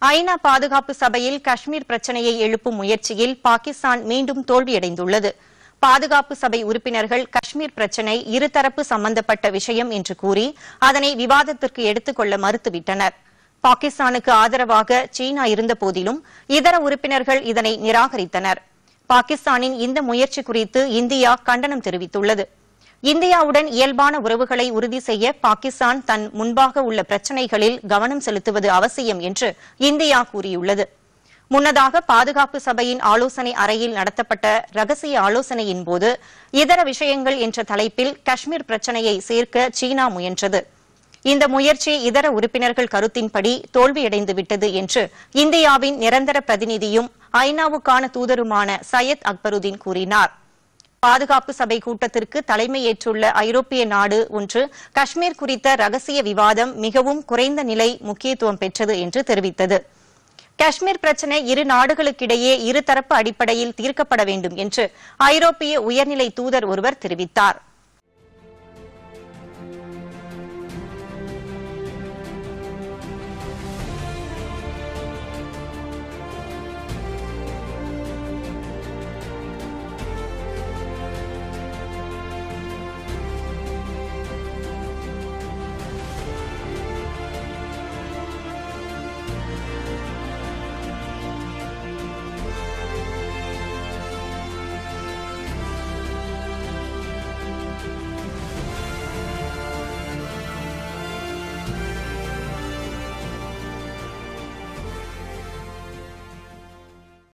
ஐநா பாதுகாப்பு சபையில் காஷ்மீர் பிரச்சனையை எழுப்பும் முயற்சியில் பாகிஸ்தான் மீண்டும் தோல்வியடைந்துள்ளது பாதுகாப்பு சபை உறுப்பினர்கள் காஷ்மீர் பிரச்சனை இருதரப்பு சம்பந்தப்பட்ட விஷயம் என்று கூறி அதனை விவாதத்திற்கு எடுத்துக் கொள்ள மறுத்துவிட்டனர் பாகிஸ்தானுக்கு ஆதரவாக சீனா இருந்தபோதிலும் இதர உறுப்பினர்கள் இதனை நிராகரித்தனர் பாகிஸ்தானின் இந்த முயற்சி குறித்து இந்தியா கண்டனம் தெரிவித்துள்ளது இந்தியாவுடன் இயல்பான உறவுகளை உறுதி செய்ய பாகிஸ்தான் தன் முன்பாக உள்ள பிரச்சினைகளில் கவனம் செலுத்துவது அவசியம் என்று இந்தியா கூறியுள்ளது முன்னதாக பாதுகாப்பு சபையின் ஆலோசனை அறையில் நடத்தப்பட்ட ரகசிய ஆலோசனையின் போது இதர விஷயங்கள் என்ற தலைப்பில் காஷ்மீர் பிரச்சனையை சேர்க்க சீனா முயன்றது இந்த முயற்சி இதர உறுப்பினர்கள் கருத்தின்படி தோல்வியடைந்து விட்டது என்று இந்தியாவின் நிரந்தர பிரதிநிதியும் ஐநாவுக்கான தூதருமான சையத் அக்பருதீன் கூறினார் பாதுகாப்பு சபை கூட்டத்திற்கு தலைமையேற்றுள்ள ஐரோப்பிய நாடு ஒன்று காஷ்மீர் குறித்த ரகசிய விவாதம் மிகவும் குறைந்த நிலை முக்கியத்துவம் பெற்றது என்று தெரிவித்தது காஷ்மீர் பிரச்சினை இரு நாடுகளுக்கிடையே இருதரப்பு அடிப்படையில் தீர்க்கப்பட வேண்டும் என்று ஐரோப்பிய உயர்நிலை தூதர் ஒருவர் தெரிவித்தார்